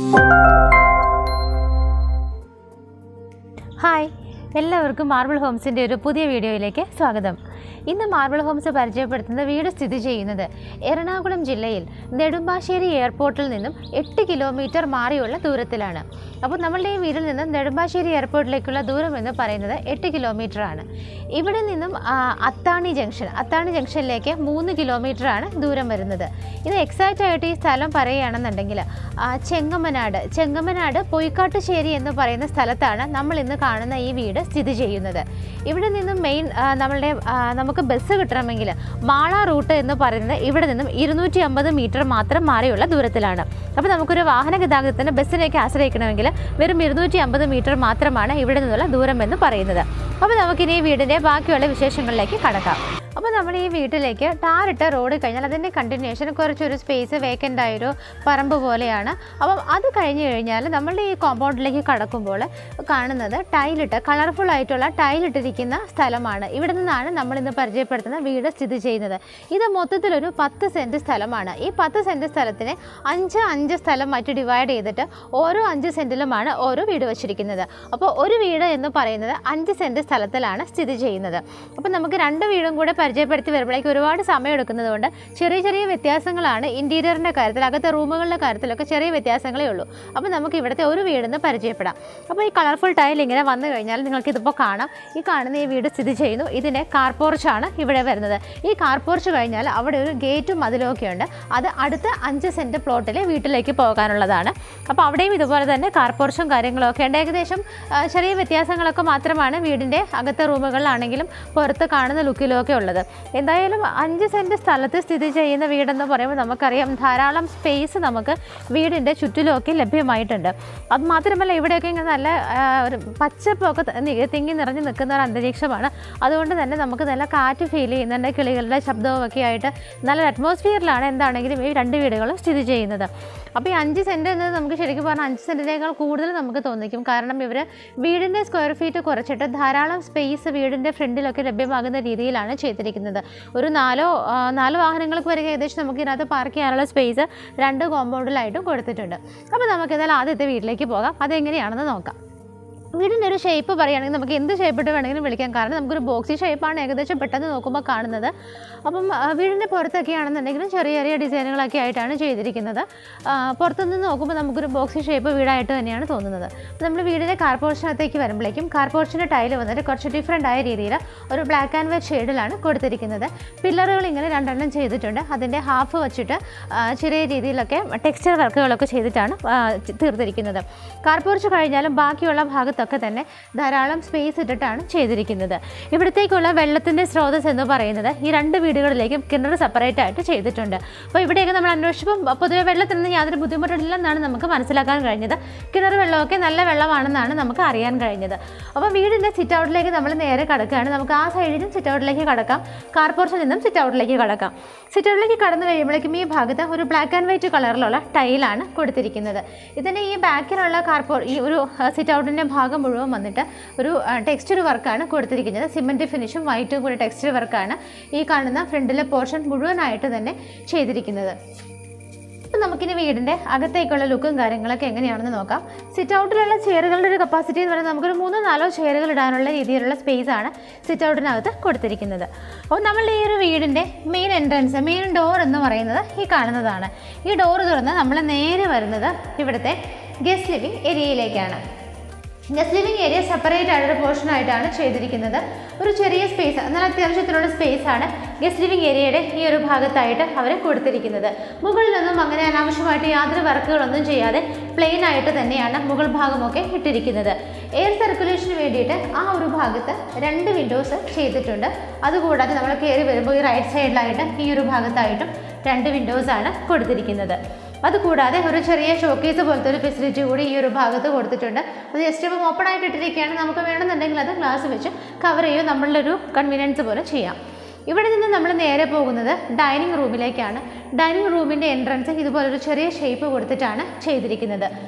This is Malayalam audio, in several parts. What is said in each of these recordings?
ഹായ് എല്ലാവർക്കും മാർബിൾ ഹോംസിൻ്റെ ഒരു പുതിയ വീഡിയോയിലേക്ക് സ്വാഗതം ഇന്ന് മാർബിൾ ഹോംസ് പരിചയപ്പെടുത്തുന്ന വീട് സ്ഥിതി ചെയ്യുന്നത് എറണാകുളം ജില്ലയിൽ നെടുമ്പാശ്ശേരി എയർപോർട്ടിൽ നിന്നും എട്ട് കിലോമീറ്റർ മാറിയുള്ള ദൂരത്തിലാണ് അപ്പോൾ നമ്മളുടെ ഈ വീട്ടിൽ നിന്നും നെടുമ്പാശ്ശേരി എയർപോർട്ടിലേക്കുള്ള ദൂരം എന്ന് പറയുന്നത് എട്ട് കിലോമീറ്റർ ആണ് ഇവിടെ നിന്നും ആ, അത്താണി ജംഗ്ഷൻ അത്താണി ജംഗ്ഷനിലേക്ക് മൂന്ന് കിലോമീറ്റർ ആണ് ദൂരം വരുന്നത് ഇത് എക്സാക്റ്റ് ആയിട്ട് ഈ സ്ഥലം പറയുകയാണെന്നുണ്ടെങ്കിൽ ആ, ചെങ്ങമ്മനാട് ചെങ്ങമ്മനാട് പൊയ്ക്കാട്ടുശ്ശേരി എന്ന് പറയുന്ന സ്ഥലത്താണ് നമ്മൾ ഇന്ന് കാണുന്ന ഈ വീട് സ്ഥിതി ചെയ്യുന്നത് ഇവിടെ നിന്നും മെയിൻ നമ്മളുടെ ആ, നമുക്ക് ബസ് കിട്ടണമെങ്കിൽ മാള റൂട്ട് എന്ന് പറയുന്നത് ഇവിടെ നിന്നും ഇരുന്നൂറ്റി അമ്പത് മീറ്റർ മാത്രം മാറിയുള്ള ദൂരത്തിലാണ് അപ്പോൾ നമുക്കൊരു വാഹന ഗതാഗതത്തിന് ബസ്സിലേക്ക് ആശ്രയിക്കണമെങ്കിൽ വെറും ഇരുന്നൂറ്റി അമ്പത് മീറ്റർ മാത്രമാണ് ഇവിടെ നിന്നുള്ള ദൂരം എന്ന് പറയുന്നത് അപ്പോൾ നമുക്കിനി ഈ വീടിൻ്റെ ബാക്കിയുള്ള വിശേഷങ്ങളിലേക്ക് കടക്കാം അപ്പോൾ നമ്മൾ ഈ വീട്ടിലേക്ക് ടാറിട്ട റോഡ് കഴിഞ്ഞാൽ അതിൻ്റെ കണ്ടിന്യൂഷൻ കുറച്ചൊരു സ്പേസ് വേക്കൻ്റ് ആയൊരു പറമ്പ് പോലെയാണ് അപ്പം അത് കഴിഞ്ഞ് കഴിഞ്ഞാൽ നമ്മളുടെ ഈ കോമ്പൗണ്ടിലേക്ക് കടക്കുമ്പോൾ കാണുന്നത് ടൈലിട്ട് കളർഫുൾ ആയിട്ടുള്ള ടൈലിട്ടിരിക്കുന്ന സ്ഥലമാണ് ഇവിടെ നിന്നാണ് നമ്മൾ ഇന്ന് പരിചയപ്പെടുത്തുന്ന വീട് സ്ഥിതി ചെയ്യുന്നത് ഇത് മൊത്തത്തിലൊരു പത്ത് സെൻറ്റ് സ്ഥലമാണ് ഈ പത്ത് സെൻറ്റ് സ്ഥലത്തിനെ അഞ്ച് അഞ്ച് സ്ഥലം മാറ്റി ഡിവൈഡ് ചെയ്തിട്ട് ഓരോ അഞ്ച് സെൻറ്റിലുമാണ് ഓരോ വീട് വച്ചിരിക്കുന്നത് അപ്പോൾ ഒരു വീട് എന്ന് പറയുന്നത് അഞ്ച് സെൻറ്റ് സ്ഥലത്തിലാണ് സ്ഥിതി ചെയ്യുന്നത് അപ്പോൾ നമുക്ക് രണ്ട് വീടും കൂടെ പരിചയപ്പെടുത്തി വരുമ്പോഴേക്ക് ഒരുപാട് സമയം എടുക്കുന്നത് കൊണ്ട് ചെറിയ ചെറിയ വ്യത്യാസങ്ങളാണ് ഇൻറ്റീരിയറിൻ്റെ കാര്യത്തിൽ അകത്തെ റൂമുകളുടെ കാര്യത്തിലൊക്കെ ചെറിയ വ്യത്യാസങ്ങളേ ഉള്ളൂ അപ്പോൾ നമുക്ക് ഇവിടുത്തെ ഒരു വീടെന്ന് പരിചയപ്പെടാം അപ്പോൾ ഈ കളർഫുൾ ടൈൽ ഇങ്ങനെ വന്നു കഴിഞ്ഞാൽ നിങ്ങൾക്ക് ഇതിപ്പോൾ കാണാം ഈ കാണുന്ന ഈ വീട് സ്ഥിതി ചെയ്യുന്നു ഇതിൻ്റെ കാർ പോർച്ചാണ് ഇവിടെ വരുന്നത് ഈ കാർ പോർച്ച് കഴിഞ്ഞാൽ അവിടെ ഒരു ഗേറ്റും മതിലൊക്കെ ഉണ്ട് അത് അടുത്ത അഞ്ച് സെൻറ്റ് പ്ലോട്ടിൽ വീട്ടിലേക്ക് പോകാനുള്ളതാണ് അപ്പോൾ അവിടെയും ഇതുപോലെ തന്നെ കാർ പോർച്ചും കാര്യങ്ങളൊക്കെ ഉണ്ട് ഏകദേശം ആ, ചെറിയ വ്യത്യാസങ്ങളൊക്കെ മാത്രമാണ് വീടിൻ്റെ അകത്തെ റൂമുകളിലാണെങ്കിലും പുറത്ത് കാണുന്ന ലുക്കിലൊക്കെ ഉള്ളത് എന്തായാലും അഞ്ച് സെൻറ്റ് സ്ഥലത്ത് സ്ഥിതി ചെയ്യുന്ന വീടെന്ന് പറയുമ്പോൾ നമുക്കറിയാം ധാരാളം സ്പേസ് നമുക്ക് വീടിൻ്റെ ചുറ്റിലുമൊക്കെ ലഭ്യമായിട്ടുണ്ട് അത് മാത്രമല്ല ഇവിടെയൊക്കെ ഇങ്ങനെ നല്ല ആ, ഒരു പച്ചപ്പൊക്കെ ത- നി- തിങ്ങി നിറഞ്ഞ് നിൽക്കുന്ന ഒരു അന്തരീക്ഷമാണ് അതുകൊണ്ട് തന്നെ നമുക്ക് നല്ല കാറ്റ് ഫീൽ ചെയ്യുന്നുണ്ട് കിളികളുടെ ശബ്ദവും ഒക്കെ ആയിട്ട് നല്ലൊരു അറ്റ്മോസ്ഫിയറിലാണ് എന്താണെങ്കിലും ഈ രണ്ട് വീടുകളും സ്ഥിതി ചെയ്യുന്നത് അപ്പോൾ ഈ അഞ്ച് സെൻറ്റ് എന്നത് നമുക്ക് ശരിക്കും പറഞ്ഞാൽ അഞ്ച് സെൻറ്റിനേക്കാൾ കൂടുതൽ നമുക്ക് തോന്നിക്കും കാരണം ഇവർ വീടിൻ്റെ സ്ക്വയർ ഫീറ്റ് കുറച്ചിട്ട് ധാരാളം സ്പേസ് വീടിൻ്റെ ഫ്രണ്ടിലൊക്കെ ലഭ്യമാകുന്ന രീതിയിലാണ് ചെയ്തിരിക്കുന്നത് ഒരു നാലോ ആ, നാല് വാഹനങ്ങൾക്ക് വരെ ഏകദേശം നമുക്ക് ഇതിനകത്ത് പാർക്ക് ചെയ്യാനുള്ള സ്പേസ് രണ്ട് കോമ്പൗണ്ടിലായിട്ടും കൊടുത്തിട്ടുണ്ട് അപ്പോൾ നമുക്ക് ഏതായാലും ആദ്യത്തെ വീട്ടിലേക്ക് പോകാം അതെങ്ങനെയാണെന്ന് നോക്കാം വീടിൻ്റെ ഒരു ഷേപ്പ് പറയുകയാണെങ്കിൽ നമുക്ക് എന്ത് ഷേപ്പിട്ട് വേണമെങ്കിലും വിളിക്കാം കാരണം നമുക്കൊരു ബോക്സി ഷേപ്പാണ് ഏകദേശം പെട്ടെന്ന് നോക്കുമ്പോൾ കാണുന്നത് അപ്പം ആ, വീടിൻ്റെ പുറത്തൊക്കെ ആണെന്നുണ്ടെങ്കിലും ചെറിയ ചെറിയ ഡിസൈനുകളൊക്കെ ആയിട്ടാണ് ചെയ്തിരിക്കുന്നത് ആ, പുറത്തുനിന്ന് നോക്കുമ്പോൾ നമുക്കൊരു ബോക്സി ഷേപ്പ് വീടായിട്ട് തന്നെയാണ് തോന്നുന്നത് അപ്പോൾ നമ്മൾ വീടിൻ്റെ കാർ പോർഷനകത്തേക്ക് വരുമ്പോഴേക്കും കാർ പോർഷൻ്റെ ടൈല് വന്നിട്ട് കുറച്ച് ഡിഫറെൻ്റ് ആയ രീതിയിൽ ഒരു ബ്ലാക്ക് ആൻഡ് വൈറ്റ് ഷെയ്ഡിലാണ് കൊടുത്തിരിക്കുന്നത് പില്ലറുകൾ ഇങ്ങനെ രണ്ടെണ്ണം ചെയ്തിട്ടുണ്ട് അതിൻ്റെ ഹാഫ് വെച്ചിട്ട് ആ, ചെറിയ രീതിയിലൊക്കെ ടെക്സ്ചർ വർക്കുകളൊക്കെ ചെയ്തിട്ടാണ് ആ, ചി- തീർത്തിരിക്കുന്നത് കാർ പോർച്ച് കഴിഞ്ഞാലും ബാക്കിയുള്ള ഭാഗത്തൊക്കെ തന്നെ ധാരാളം സ്പേസ് ഇട്ടിട്ടാണ് ചെയ്തിരിക്കുന്നത് ഇവിടത്തേക്കുള്ള വെള്ളത്തിൻ്റെ സ്രോതസ് എന്ന് പറയുന്നത് ഈ രണ്ട് വീടുകളിലേക്കും കിണർ സെപ്പറേറ്റ് ആയിട്ട് ചെയ്തിട്ടുണ്ട് അപ്പോൾ ഇവിടെയൊക്കെ നമ്മൾ അന്വേഷിച്ചപ്പോൾ പൊതുവെ വെള്ളത്തിനൊന്നും യാതൊരു ബുദ്ധിമുട്ടില്ലെന്നാണ് നമുക്ക് മനസ്സിലാക്കാൻ കഴിഞ്ഞത് കിണർ വെള്ളമൊക്കെ നല്ല വെള്ളമാണെന്നാണ് നമുക്ക് അറിയാൻ കഴിഞ്ഞത് അപ്പോൾ വീടിൻ്റെ സിറ്റ് ഔട്ടിലേക്ക് നമ്മൾ നേരെ കടക്കുകയാണ് നമുക്ക് ആ സൈഡിലും സിറ്റ് ഔട്ടിലേക്ക് കടക്കാം കാർ പോർച്ചിൽ നിന്നും സിറ്റ് ഔട്ടിലേക്ക് കടക്കാം സിറ്റ് ഔട്ടിലേക്ക് കടന്നു കഴിയുമ്പോഴേക്കും ഈ ഭാഗത്ത് ഒരു ബ്ലാക്ക് ആൻഡ് വൈറ്റ് കളറിലുള്ള ടൈലാണ് കൊടുത്തിരിക്കുന്നത് ഇതിൻ്റെ ഈ ബാക്കിലുള്ള കാർപോർ ഈ ഒരു സിറ്റ് ഔട്ടിൻ്റെ ഭാഗം മുഴുവൻ വന്നിട്ട് ഒരു ടെക്സ്ചർ വർക്കാണ് കൊടുത്തിരിക്കുന്നത് സിമെൻറ്റ് ഫിനിഷും വൈറ്റും കൂടി ടെക്സ്ചർ വർക്കാണ് ഈ കാണുന്ന ഫ്രണ്ടിലെ പോർഷൻ മുഴുവനായിട്ട് തന്നെ ചെയ്തിരിക്കുന്നത് അപ്പം നമുക്കിനി വീടിൻ്റെ അകത്തേക്കുള്ള ലുക്കും കാര്യങ്ങളൊക്കെ എങ്ങനെയാണെന്ന് നോക്കാം സിറ്റ് ഔട്ടിലുള്ള ചെയറുകളുടെ ഒരു കപ്പാസിറ്റി എന്ന് പറയുന്നത് നമുക്കൊരു മൂന്നോ നാലോ ചെയറുകൾ ഇടാനുള്ള രീതിയിലുള്ള സ്പേസ് ആണ് സിറ്റ് ഔട്ടിനകത്ത് കൊടുത്തിരിക്കുന്നത് അപ്പോൾ നമ്മളുടെ ഈ ഒരു വീടിൻ്റെ മെയിൻ എൻട്രൻസ് മെയിൻ ഡോർ എന്ന് പറയുന്നത് ഈ കാണുന്നതാണ് ഈ ഡോർ തുറന്ന് നമ്മൾ നേരെ വരുന്നത് ഇവിടുത്തെ ഗസ്റ്റ് ലിവിങ് ഏരിയയിലേക്കാണ് ഗസ്റ്റ് ലിവിങ് ഏരിയ സെപ്പറേറ്റ് ആയിട്ടൊരു പോർഷൻ ആയിട്ടാണ് ചെയ്തിരിക്കുന്നത് ഒരു ചെറിയ സ്പേസ് എന്നാൽ അത്യാവശ്യത്തിനുള്ള സ്പേസ് ആണ് ഗസ്റ്റ് ലിവിങ് ഏരിയയുടെ ഈ ഒരു ഭാഗത്തായിട്ട് അവർ കൊടുത്തിരിക്കുന്നത് മുകളിലൊന്നും അങ്ങനെ അനാവശ്യമായിട്ട് യാതൊരു വർക്കുകളൊന്നും ചെയ്യാതെ പ്ലെയിൻ ആയിട്ട് തന്നെയാണ് മുകൾ ഭാഗമൊക്കെ ഇട്ടിരിക്കുന്നത് എയർ സർക്കുലേഷന് വേണ്ടിയിട്ട് ആ ഒരു ഭാഗത്ത് രണ്ട് വിൻഡോസ് ചെയ്തിട്ടുണ്ട് അതുകൂടാതെ നമ്മൾ കയറി വരുമ്പോൾ ഈ റൈറ്റ് സൈഡിലായിട്ട് ഈ ഒരു ഭാഗത്തായിട്ടും രണ്ട് വിൻഡോസ് ആണ് കൊടുത്തിരിക്കുന്നത് അതുകൂടാതെ ഒരു ചെറിയ ഷോക്കേസ് പോലത്തെ ഒരു ഫെസിലിറ്റി കൂടി ഈ ഒരു ഭാഗത്ത് കൊടുത്തിട്ടുണ്ട് അത് ജസ്റ്റ് ഇപ്പം ഓപ്പൺ ആയിട്ട് ഇട്ടിരിക്കുകയാണ് നമുക്ക് വേണമെന്നുണ്ടെങ്കിൽ അത് ഗ്ലാസ് വെച്ച് കവർ ചെയ്യുകയോ നമ്മളുടെ ഒരു കൺവീനിയൻസ് പോലെ ചെയ്യാം ഇവിടെ നിന്ന് നമ്മൾ നേരെ പോകുന്നത് ഡൈനിങ് റൂമിലേക്കാണ് ഡൈനിങ് റൂമിൻ്റെ എൻട്രൻസ് ഇതുപോലൊരു ചെറിയ ഷേപ്പ് കൊടുത്തിട്ടാണ് ചെയ്തിരിക്കുന്നത്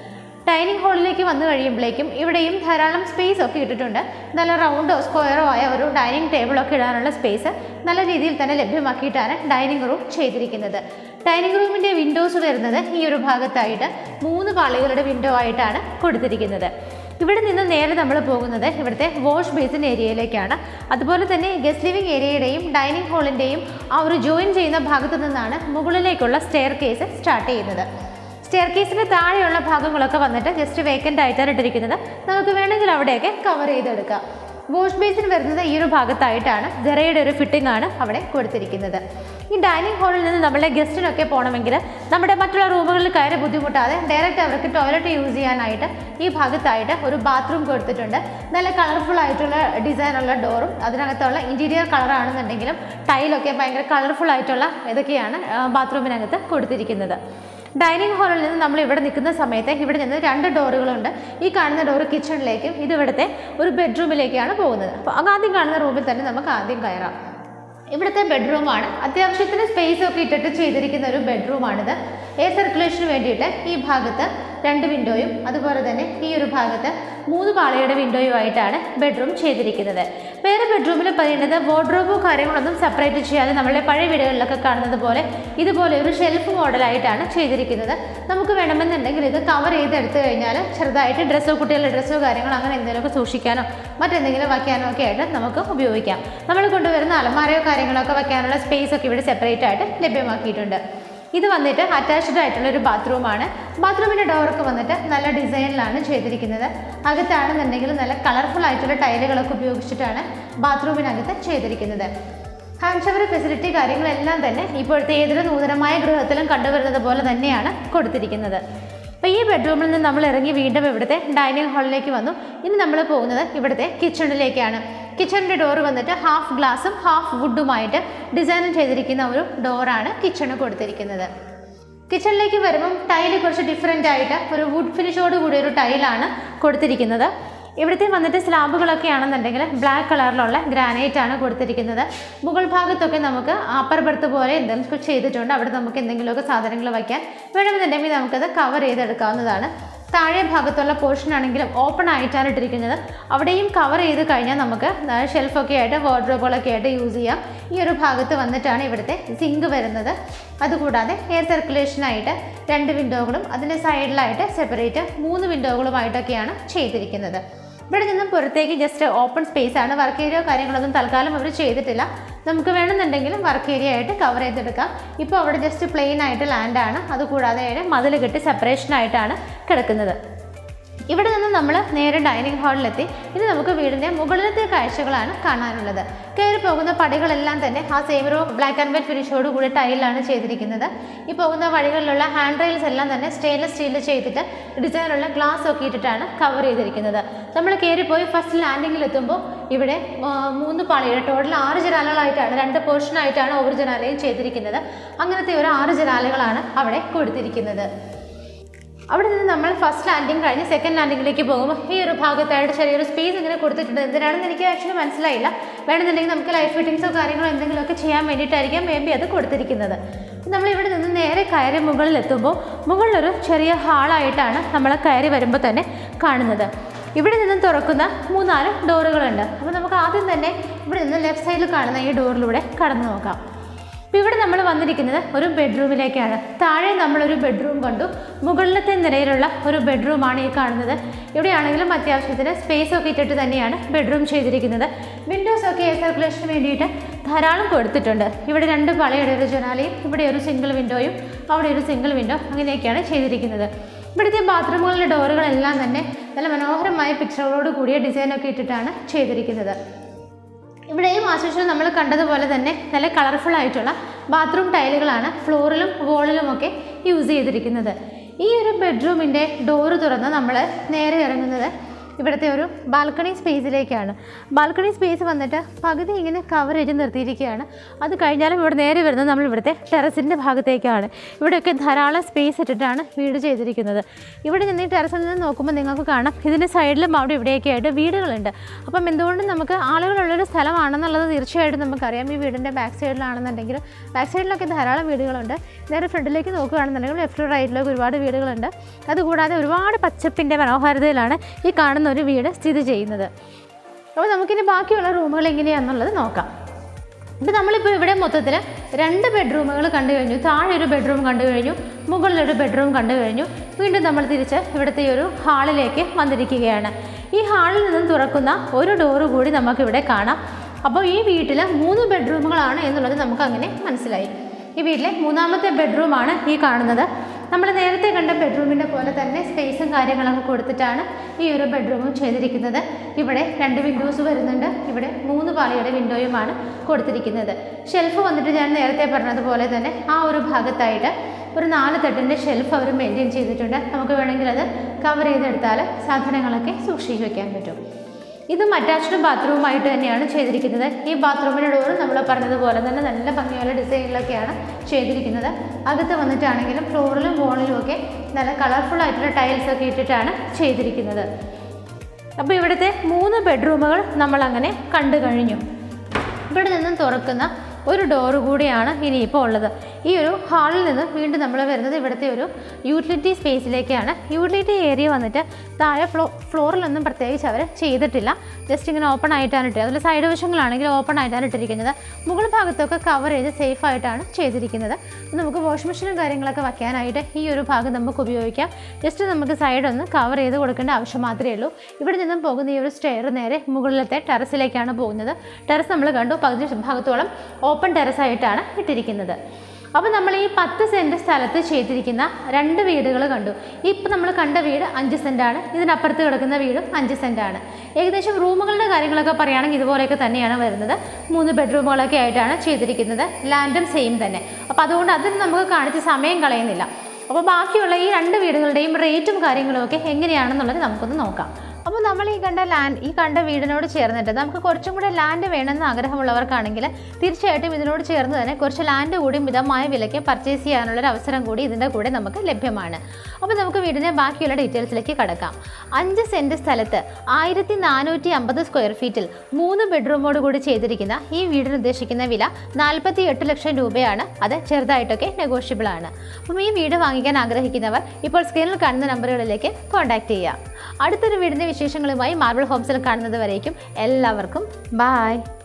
ഡൈനിങ് ഹാളിലേക്ക് വന്നു കഴിയുമ്പോഴേക്കും ഇവിടെയും ധാരാളം സ്പേസ് ഒക്കെ ഇട്ടിട്ടുണ്ട് നല്ല റൗണ്ടോ സ്ക്വയറോ ആയ ഒരു ഡൈനിങ് ടേബിളൊക്കെ ഇടാനുള്ള സ്പേസ് നല്ല രീതിയിൽ തന്നെ ലഭ്യമാക്കിയിട്ടാണ് ഡൈനിങ് റൂം ചെയ്തിരിക്കുന്നത് ഡൈനിങ് റൂമിൻ്റെ വിൻഡോസ് വരുന്നത് ഈ ഒരു ഭാഗത്തായിട്ട് മൂന്ന് പാളികളുടെ വിൻഡോ ആയിട്ടാണ് കൊടുത്തിരിക്കുന്നത് ഇവിടെ നിന്ന് നേരെ നമ്മൾ പോകുന്നത് ഇവിടുത്തെ വാഷ് ബേസിൻ ഏരിയയിലേക്കാണ് അതുപോലെ തന്നെ ഗസ്റ്റ് ലിവിംഗ് ഏരിയയുടെയും ഡൈനിങ് ഹാളിൻ്റെയും ആ ഒരു ജോയിൻ ചെയ്യുന്ന ഭാഗത്തു നിന്നാണ് മുകളിലേക്കുള്ള സ്റ്റെയർ കേസ് സ്റ്റാർട്ട് ചെയ്യുന്നത് സ്റ്റെയർ കേസിന് താഴെയുള്ള ഭാഗങ്ങളൊക്കെ വന്നിട്ട് ജസ്റ്റ് വേക്കൻ്റ് ആയിട്ടാണ് ഇട്ടിരിക്കുന്നത് നമുക്ക് വേണമെങ്കിൽ അവിടെയൊക്കെ കവർ ചെയ്തെടുക്കാം വാഷ് ബേസിൻ വരുന്നത് ഈ ഒരു ഭാഗത്തായിട്ടാണ് ജെറയുടെ ഒരു ഫിറ്റിംഗ് ആണ് അവിടെ കൊടുത്തിരിക്കുന്നത് ഈ ഡൈനിങ് ഹാളിൽ നിന്ന് നമ്മളെ ഗസ്റ്റിനൊക്കെ പോകണമെങ്കിൽ നമ്മുടെ മറ്റുള്ള റൂമുകളിൽ കയറി ബുദ്ധിമുട്ടാതെ ഡയറക്റ്റ് അവർക്ക് ടോയ്ലറ്റ് യൂസ് ചെയ്യാനായിട്ട് ഈ ഭാഗത്തായിട്ട് ഒരു ബാത്റൂം കൊടുത്തിട്ടുണ്ട് നല്ല കളർഫുൾ ആയിട്ടുള്ള ഡിസൈനുള്ള ഡോറും അതിനകത്തുള്ള ഇൻറ്റീരിയർ കളറാണെന്നുണ്ടെങ്കിലും ടൈലൊക്കെ ഭയങ്കര കളർഫുൾ ആയിട്ടുള്ള ഇതൊക്കെയാണ് ബാത്റൂമിനകത്ത് കൊടുത്തിരിക്കുന്നത് ഡൈനിങ് ഹാളിൽ നിന്ന് നമ്മൾ ഇവിടെ നിൽക്കുന്ന സമയത്ത് ഇവിടെ നിന്ന് രണ്ട് ഡോറുകളുണ്ട് ഈ കാണുന്ന ഡോറ് കിച്ചണിലേക്കും ഇത് ഇവിടുത്തെ ഒരു ബെഡ്റൂമിലേക്കാണ് പോകുന്നത് അപ്പോൾ ആദ്യം കാണുന്ന റൂമിൽ തന്നെ നമുക്ക് ആദ്യം കയറാം ഇവിടുത്തെ ബെഡ്റൂമാണ് അത്യാവശ്യത്തിന് സ്പേസ് ഒക്കെ ഇട്ടിട്ട് ചെയ്തിരിക്കുന്ന ഒരു ബെഡ്റൂമാണിത് എയർ സർക്കുലേഷന് വേണ്ടിയിട്ട് ഈ ഭാഗത്ത് രണ്ട് വിൻഡോയും അതുപോലെ തന്നെ ഈ ഒരു ഭാഗത്ത് മൂന്ന് പാളയുടെ വിൻഡോയും ആയിട്ടാണ് ബെഡ്റൂം ചെയ്തിരിക്കുന്നത് വേറെ ബെഡ്റൂമിൽ പറയുന്നത് വാർഡ്രോബോ കാര്യങ്ങളൊന്നും സെപ്പറേറ്റ് ചെയ്യാതെ നമ്മളുടെ പഴയ വീടുകളിലൊക്കെ കാണുന്നത് പോലെ ഇതുപോലെ ഒരു ഷെൽഫ് മോഡലായിട്ടാണ് ചെയ്തിരിക്കുന്നത് നമുക്ക് വേണമെന്നുണ്ടെങ്കിൽ ഇത് കവർ ചെയ്തെടുത്തു കഴിഞ്ഞാൽ ചെറുതായിട്ട് ഡ്രസ്സോ കുട്ടികളുടെ ഡ്രസ്സോ കാര്യങ്ങളോ അങ്ങനെ എന്തെങ്കിലുമൊക്കെ സൂക്ഷിക്കാനോ മറ്റെന്തെങ്കിലും വയ്ക്കാനോ ഒക്കെ ആയിട്ട് നമുക്ക് ഉപയോഗിക്കാം നമ്മൾ കൊണ്ടുവരുന്ന അലമാരയോ കാര്യങ്ങളൊക്കെ വയ്ക്കാനുള്ള സ്പേസ് ഒക്കെ ഇവിടെ സെപ്പറേറ്റ് ആയിട്ട് ലഭ്യമാക്കിയിട്ടുണ്ട് ഇത് വന്നിട്ട് അറ്റാച്ച്ഡ് ആയിട്ടുള്ള ഒരു ബാത്റൂമാണ് ബാത്റൂമിൻ്റെ ഡോറൊക്കെ വന്നിട്ട് നല്ല ഡിസൈനിലാണ് ചെയ്തിരിക്കുന്നത് അകത്താണെന്നുണ്ടെങ്കിൽ നല്ല കളർഫുൾ ആയിട്ടുള്ള ടൈലുകളൊക്കെ ഉപയോഗിച്ചിട്ടാണ് ബാത്റൂമിനകത്ത് ചെയ്തിരിക്കുന്നത് ഹാൻഡ് ഷവർ ഫെസിലിറ്റി കാര്യങ്ങളെല്ലാം തന്നെ ഇപ്പോഴത്തെ ഏതൊരു നൂതനമായ ഗൃഹത്തിലും കണ്ടുവരുന്നത് പോലെ തന്നെയാണ് കൊടുത്തിരിക്കുന്നത് അപ്പോൾ ഈ ബെഡ്റൂമിൽ നിന്ന് നമ്മൾ ഇറങ്ങി വീണ്ടും ഇവിടുത്തെ ഡൈനിങ് ഹാളിലേക്ക് വന്നു ഇനി നമ്മൾ പോകുന്നത് ഇവിടുത്തെ കിച്ചണിലേക്കാണ് കിച്ചണിൻ്റെ ഡോർ വന്നിട്ട് ഹാഫ് ഗ്ലാസും ഹാഫ് വുഡുമായിട്ട് ഡിസൈൻ ചെയ്തിരിക്കുന്ന ഒരു ഡോറാണ് കിച്ചണ് കൊടുത്തിരിക്കുന്നത് കിച്ചണിലേക്ക് വരുമ്പം ടൈല് കുറച്ച് ഡിഫറെൻ്റ് ആയിട്ട് ഒരു വുഡ് ഫിനിഷോട് കൂടി ഒരു ടൈലാണ് കൊടുത്തിരിക്കുന്നത് ഇവിടുത്തെ വന്നിട്ട് സ്ലാബുകളൊക്കെ ആണെന്നുണ്ടെങ്കിൽ ബ്ലാക്ക് കളറിലുള്ള ഗ്രാനൈറ്റ് ആണ് കൊടുത്തിരിക്കുന്നത് മുകൾ ഭാഗത്തൊക്കെ നമുക്ക് അപ്പർ ബെർത്ത് പോലെ എന്തെങ്കിലും ചെയ്തിട്ടുണ്ട് അവിടെ നമുക്ക് എന്തെങ്കിലുമൊക്കെ സാധനങ്ങൾ വയ്ക്കാൻ വേണമെന്നുണ്ടെങ്കിൽ നമുക്കത് കവർ ചെയ്തെടുക്കാവുന്നതാണ് താഴെ ഭാഗത്തുള്ള പോർഷൻ ആണെങ്കിലും ഓപ്പൺ ആയിട്ടാണ് ഇട്ടിരിക്കുന്നത് അവിടെയും കവർ ചെയ്ത് കഴിഞ്ഞാൽ നമുക്ക് ഷെൽഫൊക്കെ ആയിട്ട് വാർഡ്രോബുകളൊക്കെ ആയിട്ട് യൂസ് ചെയ്യാം ഈ ഒരു ഭാഗത്ത് വന്നിട്ടാണ് ഇവിടുത്തെ സിങ്ക് വരുന്നത് അതുകൂടാതെ എയർ സർക്കുലേഷനായിട്ട് രണ്ട് വിൻഡോകളും അതിൻ്റെ സൈഡിലായിട്ട് സെപ്പറേറ്റ് മൂന്ന് വിൻഡോകളുമായിട്ടൊക്കെയാണ് ചെയ്തിരിക്കുന്നത് ഇവിടെ നിന്നും പുറത്തേക്ക് ജസ്റ്റ് ഓപ്പൺ സ്പേസ് ആണ് വർക്ക് ഏരിയ കാര്യങ്ങളൊന്നും തൽക്കാലം അവർ ചെയ്തിട്ടില്ല നമുക്ക് വേണമെന്നുണ്ടെങ്കിൽ വർക്ക് ഏരിയ ആയിട്ട് കവർ ചെയ്തെടുക്കാം ഇപ്പോൾ അവിടെ ജസ്റ്റ് പ്ലെയിൻ ആയിട്ട് ലാൻഡാണ് അതുകൂടാതെ മതിൽ കെട്ടി സെപ്പറേഷൻ ആയിട്ടാണ് കിടക്കുന്നത് ഇവിടെ നിന്ന് നമ്മൾ നേരെ ഡൈനിങ് ഹാളിലെത്തി ഇനി നമുക്ക് വീടിൻ്റെ മുകളിലത്തെ കാഴ്ചകളാണ് കാണാനുള്ളത് കയറി പോകുന്ന പടികളെല്ലാം തന്നെ ആ സെയിം ഒരു ബ്ലാക്ക് ആൻഡ് വൈറ്റ് ഫിനിഷോട് കൂടി ടൈലാണ് ചെയ്തിരിക്കുന്നത് ഈ പോകുന്ന വഴികളിലുള്ള ഹാൻഡ് റെയിൽസ് എല്ലാം തന്നെ സ്റ്റെയിൻലെസ് സ്റ്റീലിൽ ചെയ്തിട്ട് ഡിസൈനുള്ള ഗ്ലാസ് ഒക്കെ ഇട്ടിട്ടാണ് കവർ ചെയ്തിരിക്കുന്നത് നമ്മൾ കയറിപ്പോയി ഫസ്റ്റ് ലാൻഡിങ്ങിൽ എത്തുമ്പോൾ ഇവിടെ ആ, മൂന്ന് പാളിയുടെ ടോട്ടൽ ആറ് ജനാലകളായിട്ടാണ് രണ്ട് പോർഷനായിട്ടാണ് ഓരോ ജനാലയും ചെയ്തിരിക്കുന്നത് അങ്ങനത്തെ ഒരു ആറ് ജനാലകളാണ് അവിടെ കൊടുത്തിരിക്കുന്നത് അവിടെ നിന്ന് നമ്മൾ ഫസ്റ്റ് ലാൻഡിങ് കഴിഞ്ഞ് സെക്കൻഡ് ലാൻഡിങ്ങിലേക്ക് പോകുമ്പോൾ ഈ ഒരു ഭാഗത്തായിട്ട് ചെറിയൊരു സ്പേസ് ഇങ്ങനെ കൊടുത്തിട്ടുണ്ട് എന്തിനാണെന്ന് എനിക്ക് ആക്ച്വലി മനസ്സിലായില്ല വേണമെന്നുണ്ടെങ്കിൽ നമുക്ക് ലൈഫ് ഫിറ്റിങ്സോ കാര്യങ്ങളോ എന്തെങ്കിലുമൊക്കെ ചെയ്യാൻ വേണ്ടിയിട്ടായിരിക്കാം മേ ബി അത് കൊടുത്തിരിക്കുന്നത് നമ്മൾ ഇവിടെ നിന്ന് നേരെ കയറി മുകളിൽ എത്തുമ്പോൾ മുകളിലൊരു ചെറിയ ഹാളായിട്ടാണ് നമ്മൾ കയറി വരുമ്പോൾ തന്നെ കാണുന്നത് ഇവിടെ നിന്നും തുറക്കുന്ന മൂന്നാല് ഡോറുകളുണ്ട് അപ്പോൾ നമുക്ക് ആദ്യം തന്നെ ഇവിടെ നിന്ന് ലെഫ്റ്റ് സൈഡിൽ കാണുന്ന ഈ ഡോറിലൂടെ കടന്നു നോക്കാം അപ്പോൾ ഇവിടെ നമ്മൾ വന്നിരിക്കുന്നത് ഒരു ബെഡ്റൂമിലേക്കാണ് താഴെ നമ്മളൊരു ബെഡ്റൂം കണ്ടു മുകളിലത്തെ നിലയിലുള്ള ഒരു ബെഡ്റൂമാണ് ഈ കാണുന്നത് ഇവിടെയാണെങ്കിലും അത്യാവശ്യത്തിന് സ്പേസ് ഒക്കെ ഇട്ടിട്ട് തന്നെയാണ് ബെഡ്റൂം ചെയ്തിരിക്കുന്നത് വിൻഡോസ് ഒക്കെ എയർ സർക്കുലേഷന് വേണ്ടിയിട്ട് ധാരാളം കൊടുത്തിട്ടുണ്ട് ഇവിടെ രണ്ട് പളയുടെ ഒരു ജനാലയും ഇവിടെ ഒരു സിംഗിൾ വിൻഡോയും അവിടെ ഒരു സിംഗിൾ വിൻഡോ അങ്ങനെയൊക്കെയാണ് ചെയ്തിരിക്കുന്നത് ഇവിടുത്തെ ബാത്റൂമുകളിലെ ഡോറുകളെല്ലാം തന്നെ നല്ല മനോഹരമായ പിക്ചറുകളോട് കൂടിയ ഡിസൈനൊക്കെ ഇട്ടിട്ടാണ് ചെയ്തിരിക്കുന്നത് ഇവിടെയും ആശുപത്രി നമ്മൾ കണ്ടതുപോലെ തന്നെ നല്ല കളർഫുൾ ആയിട്ടുള്ള ബാത്റൂം ടൈലുകളാണ് ഫ്ലോറിലും വോളിലുമൊക്കെ യൂസ് ചെയ്തിരിക്കുന്നത് ഈ ഒരു ബെഡ്റൂമിൻ്റെ ഡോറ് തുറന്ന് നമ്മൾ നേരെ ഇറങ്ങുന്നത് ഇവിടുത്തെ ഒരു ബാൽക്കണി സ്പേസിലേക്കാണ് ബാൽക്കണി സ്പേസ് വന്നിട്ട് പകുതി ഇങ്ങനെ കവർ ചെയ്ത് നിർത്തിയിരിക്കുകയാണ് അത് കഴിഞ്ഞാലും ഇവിടെ നേരെ വരുന്നത് നമ്മൾ ഇവിടുത്തെ ടെറസിൻ്റെ ഭാഗത്തേക്കാണ് ഇവിടെയൊക്കെ ധാരാളം സ്പേസ് ഇട്ടിട്ടാണ് വീട് ചെയ്തിരിക്കുന്നത് ഇവിടെ നിന്ന് ഈ ടെറസിൽ നിന്ന് നോക്കുമ്പോൾ നിങ്ങൾക്ക് കാണാം ഇതിൻ്റെ സൈഡിലും അവിടെ ഇവിടെയൊക്കെ ആയിട്ട് വീടുകളുണ്ട് അപ്പം എന്തുകൊണ്ടും നമുക്ക് ആളുകളുള്ളൊരു സ്ഥലമാണെന്നുള്ളത് തീർച്ചയായിട്ടും നമുക്കറിയാം ഈ വീടിൻ്റെ ബാക്ക് സൈഡിലാണെന്നുണ്ടെങ്കിൽ ബാക്ക് സൈഡിലൊക്കെ ധാരാളം വീടുകളുണ്ട് നേരെ ഫ്രണ്ടിലേക്ക് നോക്കുകയാണെന്നുണ്ടെങ്കിൽ ലെഫ്റ്റ് റൈറ്റിലൊക്കെ ഒരുപാട് വീടുകളുണ്ട് അതുകൂടാതെ ഒരുപാട് പച്ചപ്പിൻ്റെ മനോഹാരിതയിലാണ് ഈ കാണുന്ന ഒരു വീട് സ്ഥിതി ചെയ്യുന്നത് അപ്പോൾ നമുക്കിനി ബാക്കിയുള്ള റൂമുകൾ എങ്ങനെയാണെന്നുള്ളത് നോക്കാം ഇപ്പം നമ്മളിപ്പോൾ ഇവിടെ മൊത്തത്തിൽ രണ്ട് ബെഡ്റൂമുകൾ കണ്ടു കഴിഞ്ഞു താഴെ ഒരു ബെഡ്റൂം കണ്ടു കഴിഞ്ഞു മുകളിലൊരു ബെഡ്റൂം കണ്ടു കഴിഞ്ഞു വീണ്ടും നമ്മൾ തിരിച്ച് ഇവിടുത്തെ ഈ ഒരു ഹാളിലേക്ക് വന്നിരിക്കുകയാണ് ഈ ഹാളിൽ നിന്നും തുറക്കുന്ന ഒരു ഡോറ് കൂടി നമുക്കിവിടെ കാണാം അപ്പോൾ ഈ വീട്ടിൽ മൂന്ന് ബെഡ്റൂമുകളാണ് എന്നുള്ളത് നമുക്ക് അങ്ങനെ മനസ്സിലായി ഈ വീട്ടിലെ മൂന്നാമത്തെ ബെഡ്റൂമാണ് ഈ കാണുന്നത് നമ്മൾ നേരത്തെ കണ്ട ബെഡ്റൂമിൻ്റെ പോലെ തന്നെ സ്പേസും കാര്യങ്ങളൊക്കെ കൊടുത്തിട്ടാണ് ഈ ഒരു ബെഡ്റൂമും ചെയ്തിരിക്കുന്നത് ഇവിടെ രണ്ട് വിൻഡോസ് വരുന്നുണ്ട് ഇവിടെ മൂന്ന് പാളിയുടെ വിൻഡോയുമാണ് കൊടുത്തിരിക്കുന്നത് ഷെൽഫ് വന്നിട്ട് ഞാൻ നേരത്തെ പറഞ്ഞതുപോലെ തന്നെ ആ ഒരു ഭാഗത്തായിട്ട് ഒരു നാല് തട്ടിൻ്റെ ഷെൽഫ് അവർ മെയിൻറ്റെയിൻ ചെയ്തിട്ടുണ്ട് നമുക്ക് വേണമെങ്കിൽ അത് കവർ ചെയ്തെടുത്താൽ സാധനങ്ങളൊക്കെ സൂക്ഷിച്ച് വയ്ക്കാൻ പറ്റും ഇതും അറ്റാച്ച്ഡ് ബാത്റൂമായിട്ട് തന്നെയാണ് ചെയ്തിരിക്കുന്നത് ഈ ബാത്റൂമിൻ്റെ ഡോറ് നമ്മൾ പറഞ്ഞതുപോലെ തന്നെ നല്ല ഭംഗിയുള്ള ഡിസൈനിലൊക്കെയാണ് ചെയ്തിരിക്കുന്നത് അകത്ത് വന്നിട്ടാണെങ്കിലും ഫ്ലോറിലും വോളിലും ഒക്കെ നല്ല കളർഫുൾ ആയിട്ടുള്ള ടൈൽസ് ഒക്കെ ഇട്ടിട്ടാണ് ചെയ്തിരിക്കുന്നത് അപ്പോൾ ഇവിടുത്തെ മൂന്ന് ബെഡ്റൂമുകൾ നമ്മളങ്ങനെ കണ്ടു കഴിഞ്ഞു ഇവിടെ നിന്നും തുറക്കുന്ന ഒരു ഡോറ് കൂടിയാണ് ഇനിയിപ്പോൾ ഉള്ളത് ഈ ഒരു ഹാളിൽ നിന്ന് വീണ്ടും നമ്മൾ വരുന്നത് ഇവിടുത്തെ ഒരു യൂട്ടിലിറ്റി സ്പേസിലേക്കാണ് യൂട്ടിലിറ്റി ഏരിയ വന്നിട്ട് താഴെ ഫ്ലോ ഫ്ലോറിലൊന്നും പ്രത്യേകിച്ച് അവർ ചെയ്തിട്ടില്ല ജസ്റ്റ് ഇങ്ങനെ ഓപ്പൺ ആയിട്ടാണ് ഇട്ടത് അതിൽ സൈഡ് വശങ്ങളാണെങ്കിൽ ഓപ്പൺ ആയിട്ടാണ് ഇട്ടിരിക്കുന്നത് മുകൾ ഭാഗത്തൊക്കെ കവർ ചെയ്ത് സേഫ് ആയിട്ടാണ് ചെയ്തിരിക്കുന്നത് നമുക്ക് വാഷ് മെഷീനും കാര്യങ്ങളൊക്കെ വയ്ക്കാനായിട്ട് ഈ ഒരു ഭാഗം നമുക്ക് ഉപയോഗിക്കാം ജസ്റ്റ് നമുക്ക് സൈഡ് ഒന്ന് കവർ ചെയ്ത് കൊടുക്കേണ്ട ആവശ്യം മാത്രമേ ഉള്ളൂ ഇവിടെ നിന്നും പോകുന്ന ഈ ഒരു സ്റ്റെയർ നേരെ മുകളിലത്തെ ടെറസിലേക്കാണ് പോകുന്നത് ടെറസ് നമ്മൾ കണ്ടു പകുതി ഭാഗത്തോളം ഓപ്പൺ ടെറസ് ആയിട്ടാണ് ഇട്ടിരിക്കുന്നത് അപ്പോൾ നമ്മൾ ഈ പത്ത് സെൻറ്റ് സ്ഥലത്ത് ചെയ്തിരിക്കുന്ന രണ്ട് വീടുകൾ കണ്ടു ഇപ്പം നമ്മൾ കണ്ട വീട് അഞ്ച് സെൻറ്റാണ് ഇതിനപ്പുറത്ത് കിടക്കുന്ന വീടും അഞ്ച് സെൻറ്റാണ് ഏകദേശം റൂമുകളുടെ കാര്യങ്ങളൊക്കെ പറയുകയാണെങ്കിൽ ഇതുപോലെയൊക്കെ തന്നെയാണ് വരുന്നത് മൂന്ന് ബെഡ്റൂമുകളൊക്കെ ആയിട്ടാണ് ചെയ്തിരിക്കുന്നത് ലാൻഡും സെയിം തന്നെ അപ്പോൾ അതുകൊണ്ട് അതിന് നമുക്ക് കാണിച്ച് സമയം കളയുന്നില്ല അപ്പോൾ ബാക്കിയുള്ള ഈ രണ്ട് വീടുകളുടെയും റേറ്റും കാര്യങ്ങളും ഒക്കെ എങ്ങനെയാണെന്നുള്ളത് നമുക്കൊന്ന് നോക്കാം അപ്പോൾ നമ്മൾ ഈ കണ്ട ലാൻഡ് ഈ കണ്ട വീടിനോട് ചേർന്നിട്ട് നമുക്ക് കുറച്ചും കൂടെ ലാൻഡ് വേണമെന്ന് ആഗ്രഹമുള്ളവർക്കാണെങ്കിൽ തീർച്ചയായിട്ടും ഇതിനോട് ചേർന്ന് തന്നെ കുറച്ച് ലാൻഡ് കൂടി മിതമായ വിലയ്ക്ക് പർച്ചേസ് ചെയ്യാനുള്ള ഒരു അവസരം കൂടി ഇതിൻ്റെ കൂടെ നമുക്ക് ലഭ്യമാണ് അപ്പോൾ നമുക്ക് വീടിൻ്റെ ബാക്കിയുള്ള ഡീറ്റെയിൽസിലേക്ക് കടക്കാം അഞ്ച് സെൻറ്റ് സ്ഥലത്ത് ആയിരത്തി നാനൂറ്റി അമ്പത് സ്ക്വയർ ഫീറ്റിൽ മൂന്ന് ബെഡ്റൂമോട് കൂടി ചെയ്തിരിക്കുന്ന ഈ വീടിന് ഉദ്ദേശിക്കുന്ന വില നാൽപ്പത്തി എട്ട് ലക്ഷം രൂപയാണ് അത് ചെറുതായിട്ടൊക്കെ നെഗോഷ്യബിൾ ആണ് അപ്പം ഈ വീട് വാങ്ങിക്കാൻ ആഗ്രഹിക്കുന്നവർ ഇപ്പോൾ സ്ക്രീനിൽ കാണുന്ന നമ്പറുകളിലേക്ക് കോൺടാക്റ്റ് ചെയ്യുക അടുത്തൊരു വീടിൻ്റെ വിശേഷങ്ങളുമായി മാർബിൾ ഹോംസിൽ കാണുന്നത് വരേക്കും എല്ലാവർക്കും ബായ്